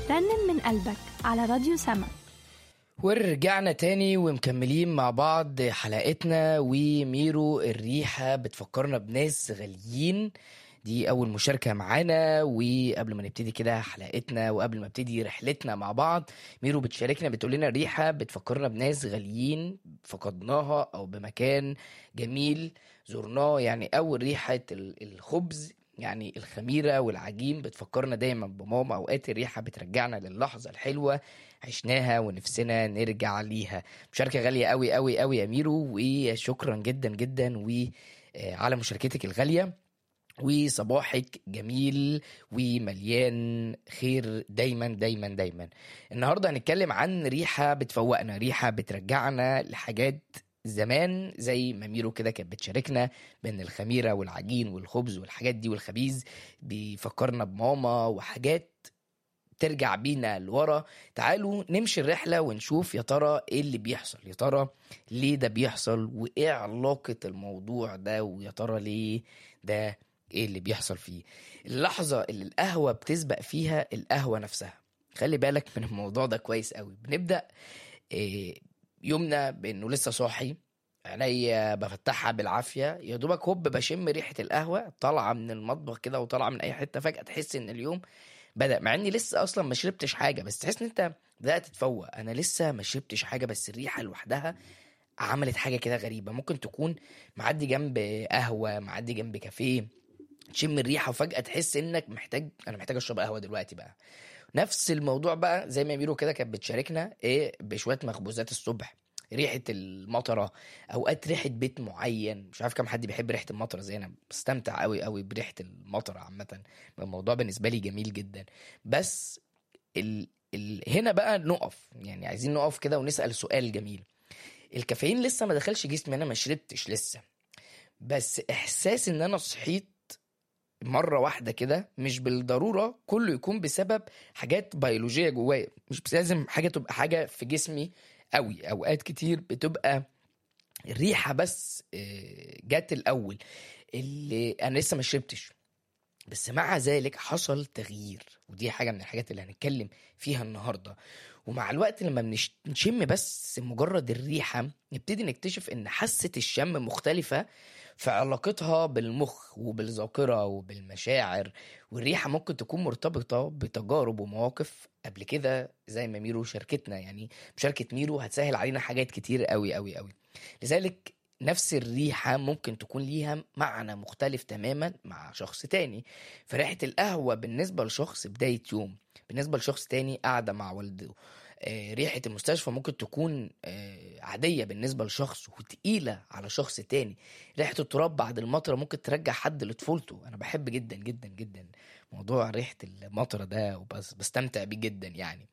رنم من قلبك على راديو سما ورجعنا تاني ومكملين مع بعض حلقتنا وميرو الريحة بتفكرنا بناس غاليين دي أول مشاركة معانا وقبل ما نبتدي كده حلقتنا وقبل ما نبتدي رحلتنا مع بعض ميرو بتشاركنا بتقول لنا الريحة بتفكرنا بناس غاليين فقدناها أو بمكان جميل زرناه يعني أول ريحة ال- الخبز يعني الخميرة والعجين بتفكرنا دايما بماما أوقات الريحة بترجعنا للحظة الحلوة عشناها ونفسنا نرجع ليها مشاركة غالية قوي قوي قوي يا ميرو وشكرا جدا جدا وعلى مشاركتك الغالية وصباحك جميل ومليان خير دايما دايما دايما النهارده هنتكلم عن ريحه بتفوقنا ريحه بترجعنا لحاجات زمان زي ما ميرو كده كانت بتشاركنا بين الخميره والعجين والخبز والحاجات دي والخبيز بيفكرنا بماما وحاجات ترجع بينا لورا تعالوا نمشي الرحله ونشوف يا ترى ايه اللي بيحصل يا ترى ليه ده بيحصل وايه علاقه الموضوع ده ويا ترى ليه ده ايه اللي بيحصل فيه اللحظه اللي القهوه بتسبق فيها القهوه نفسها خلي بالك من الموضوع ده كويس قوي بنبدا إيه، يومنا بانه لسه صاحي عينيا بفتحها بالعافيه يا دوبك هوب بشم ريحه القهوه طالعه من المطبخ كده وطالعه من اي حته فجاه تحس ان اليوم بدا مع اني لسه اصلا ما شربتش حاجه بس تحس ان انت بدات تفوق انا لسه ما شربتش حاجه بس الريحه لوحدها عملت حاجه كده غريبه ممكن تكون معدي جنب قهوه معدي جنب كافيه تشم الريحه وفجاه تحس انك محتاج انا محتاج اشرب قهوه دلوقتي بقى نفس الموضوع بقى زي ما بيقولوا كده كانت بتشاركنا ايه بشويه مخبوزات الصبح ريحه المطره اوقات ريحه بيت معين مش عارف كم حد بيحب ريحه المطره زي انا بستمتع قوي قوي بريحه المطره عامه الموضوع بالنسبه لي جميل جدا بس ال... ال... هنا بقى نقف يعني عايزين نقف كده ونسال سؤال جميل الكافيين لسه ما دخلش جسمي انا ما شربتش لسه بس احساس ان انا صحيت مره واحده كده مش بالضروره كله يكون بسبب حاجات بيولوجيه جوايا مش بس لازم حاجه تبقى حاجه في جسمي قوي اوقات كتير بتبقى الريحه بس آه، جت الاول اللي انا لسه ما شربتش بس مع ذلك حصل تغيير ودي حاجه من الحاجات اللي هنتكلم فيها النهارده ومع الوقت لما بنش- بنشم بس مجرد الريحه نبتدي نكتشف ان حاسه الشم مختلفه في علاقتها بالمخ وبالذاكره وبالمشاعر والريحه ممكن تكون مرتبطه بتجارب ومواقف قبل كده زي ما ميرو شاركتنا يعني مشاركه ميرو هتسهل علينا حاجات كتير قوي قوي قوي لذلك نفس الريحة ممكن تكون ليها معنى مختلف تماما مع شخص تاني فريحة القهوة بالنسبة لشخص بداية يوم بالنسبة لشخص تاني قاعدة مع والده آه، ريحة المستشفى ممكن تكون آه، عادية بالنسبة لشخص وتقيلة على شخص تاني ريحة التراب بعد المطرة ممكن ترجع حد لطفولته أنا بحب جدا جدا جدا موضوع ريحة المطرة ده وبس بستمتع بيه جدا يعني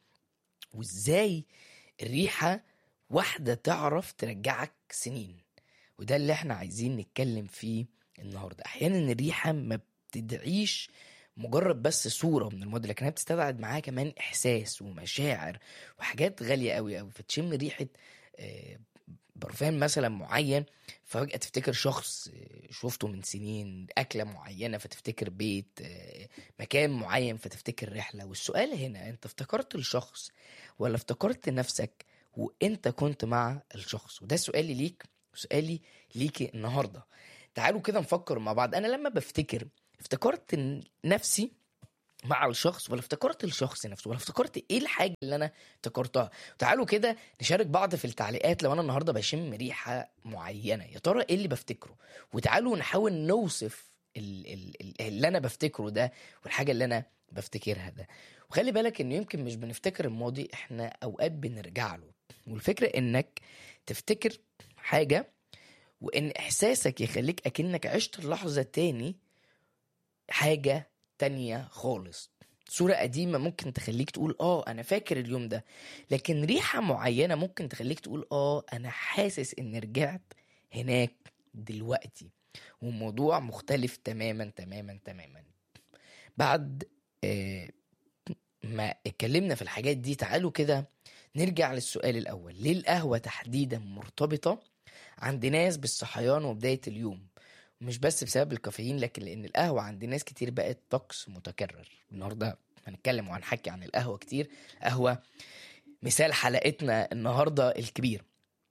وإزاي الريحة واحدة تعرف ترجعك سنين وده اللي احنا عايزين نتكلم فيه النهارده احيانا الريحه ما بتدعيش مجرد بس صوره من المواد لكن هي بتستبعد معاها كمان احساس ومشاعر وحاجات غاليه قوي قوي فتشم ريحه آه، برفان مثلا معين ففجأة تفتكر شخص آه، شفته من سنين أكلة معينة فتفتكر بيت آه، مكان معين فتفتكر رحلة والسؤال هنا أنت افتكرت الشخص ولا افتكرت نفسك وأنت كنت مع الشخص وده سؤالي ليك سؤالي ليكي النهارده تعالوا كده نفكر مع بعض انا لما بفتكر افتكرت إن نفسي مع الشخص ولا افتكرت الشخص نفسه ولا افتكرت ايه الحاجه اللي انا افتكرتها تعالوا كده نشارك بعض في التعليقات لو انا النهارده بشم ريحه معينه يا ترى ايه اللي بفتكره وتعالوا نحاول نوصف ال- ال- ال- اللي انا بفتكره ده والحاجه اللي انا بفتكرها ده وخلي بالك انه يمكن مش بنفتكر الماضي احنا اوقات بنرجع له والفكره انك تفتكر حاجه وان احساسك يخليك اكنك عشت اللحظه تاني حاجه تانية خالص صورة قديمة ممكن تخليك تقول اه انا فاكر اليوم ده لكن ريحة معينة ممكن تخليك تقول اه انا حاسس ان رجعت هناك دلوقتي والموضوع مختلف تماما تماما تماما بعد آه ما اتكلمنا في الحاجات دي تعالوا كده نرجع للسؤال الأول ليه القهوة تحديدا مرتبطة عند ناس بالصحيان وبداية اليوم مش بس بسبب الكافيين لكن لأن القهوة عند ناس كتير بقت طقس متكرر النهاردة هنتكلم وهنحكي عن القهوة كتير قهوة مثال حلقتنا النهاردة الكبير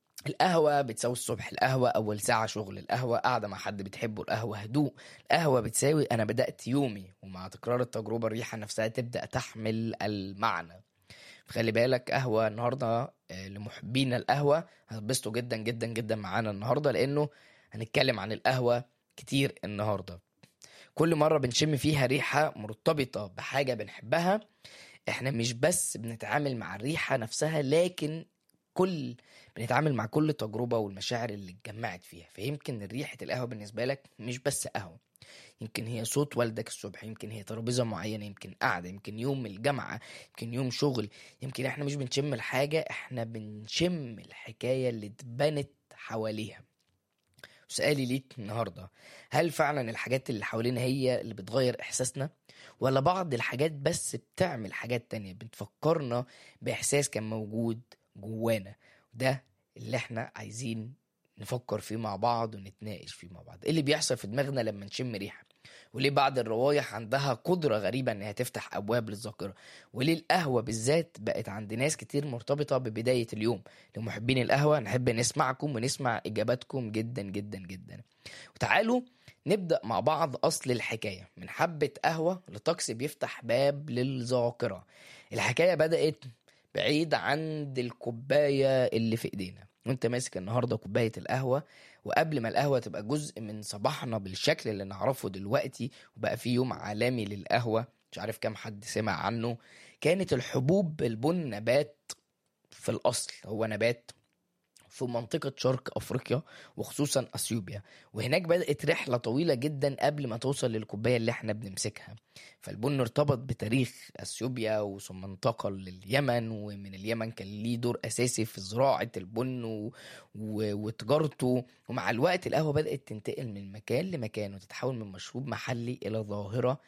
القهوة بتساوي الصبح القهوة أول ساعة شغل القهوة قاعدة مع حد بتحبه القهوة هدوء القهوة بتساوي أنا بدأت يومي ومع تكرار التجربة الريحة نفسها تبدأ تحمل المعنى خلي بالك قهوة النهاردة آه، لمحبين القهوة هتبسطوا جدا جدا جدا معانا النهاردة لأنه هنتكلم عن القهوة كتير النهاردة كل مرة بنشم فيها ريحة مرتبطة بحاجة بنحبها احنا مش بس بنتعامل مع الريحة نفسها لكن كل بنتعامل مع كل تجربة والمشاعر اللي اتجمعت فيها فيمكن ريحة القهوة بالنسبة لك مش بس قهوة يمكن هي صوت والدك الصبح يمكن هي ترابيزة معينة يمكن قعدة يمكن يوم الجامعة يمكن يوم شغل يمكن احنا مش بنشم الحاجة احنا بنشم الحكاية اللي اتبنت حواليها سؤالي ليك النهاردة هل فعلا الحاجات اللي حوالينا هي اللي بتغير إحساسنا ولا بعض الحاجات بس بتعمل حاجات تانية بتفكرنا بإحساس كان موجود جوانا ده اللي احنا عايزين نفكر فيه مع بعض ونتناقش فيه مع بعض ايه اللي بيحصل في دماغنا لما نشم ريحة وليه بعض الروايح عندها قدرة غريبة انها تفتح ابواب للذاكرة وليه القهوة بالذات بقت عند ناس كتير مرتبطة ببداية اليوم لمحبين القهوة نحب نسمعكم ونسمع اجاباتكم جدا جدا جدا وتعالوا نبدأ مع بعض أصل الحكاية من حبة قهوة لطقس بيفتح باب للذاكرة الحكاية بدأت بعيد عند الكوباية اللي في ايدينا وانت ماسك النهارده كوباية القهوة وقبل ما القهوة تبقى جزء من صباحنا بالشكل اللي نعرفه دلوقتي وبقى في يوم عالمي للقهوة مش عارف كام حد سمع عنه كانت الحبوب البن نبات في الأصل هو نبات في منطقة شرق أفريقيا وخصوصا أثيوبيا وهناك بدأت رحلة طويلة جدا قبل ما توصل للكوباية اللي احنا بنمسكها فالبن ارتبط بتاريخ أثيوبيا وثم انتقل لليمن ومن اليمن كان ليه دور أساسي في زراعة البن و... و... وتجارته ومع الوقت القهوة بدأت تنتقل من مكان لمكان وتتحول من مشروب محلي إلى ظاهرة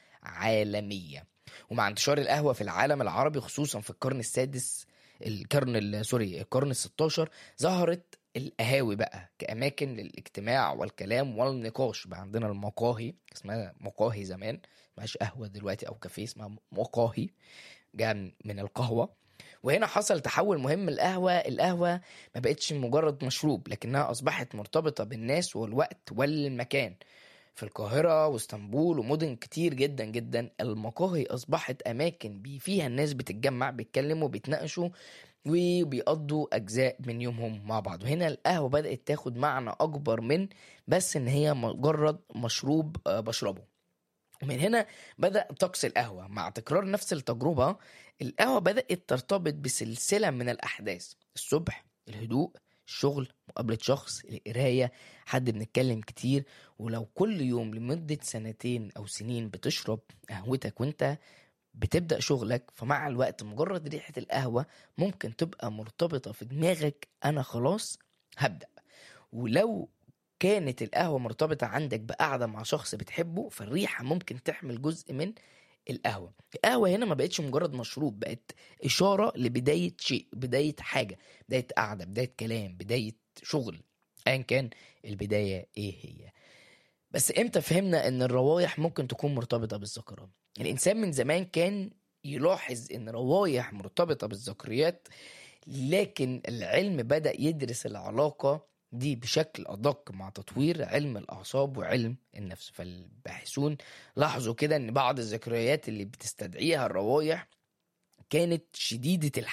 عالمية ومع انتشار القهوة في العالم العربي خصوصا في القرن السادس القرن ال- سوري القرن ال16 ظهرت القهاوي بقى كأماكن للاجتماع والكلام والنقاش بقى عندنا المقاهي اسمها مقاهي زمان مش قهوة دلوقتي أو كافيه اسمها مقاهي جاء من القهوة وهنا حصل تحول مهم القهوة القهوة ما بقتش مجرد مشروب لكنها أصبحت مرتبطة بالناس والوقت والمكان في القاهرة واسطنبول ومدن كتير جدا جدا المقاهي أصبحت أماكن بي فيها الناس بتتجمع بيتكلموا بيتناقشوا وبيقضوا أجزاء من يومهم مع بعض وهنا القهوة بدأت تاخد معنى أكبر من بس إن هي مجرد مشروب آه، بشربه ومن هنا بدأ طقس القهوة مع تكرار نفس التجربة القهوة بدأت ترتبط بسلسلة من الأحداث الصبح الهدوء الشغل مقابلة شخص القراية حد بنتكلم كتير ولو كل يوم لمدة سنتين أو سنين بتشرب قهوتك وانت بتبدأ شغلك فمع الوقت مجرد ريحة القهوة ممكن تبقى مرتبطة في دماغك أنا خلاص هبدأ ولو كانت القهوة مرتبطة عندك بقعدة مع شخص بتحبه فالريحة ممكن تحمل جزء من القهوة القهوة هنا ما بقتش مجرد مشروب بقت إشارة لبداية شيء بداية حاجة بداية قعدة بداية كلام بداية شغل أيا كان البداية إيه هي بس إمتى فهمنا إن الروايح ممكن تكون مرتبطة بالذكريات الإنسان من زمان كان يلاحظ إن روايح مرتبطة بالذكريات لكن العلم بدأ يدرس العلاقة دي بشكل أدق مع تطوير علم الأعصاب وعلم النفس فالباحثون لاحظوا كده إن بعض الذكريات اللي بتستدعيها الروايح كانت شديدة الحياة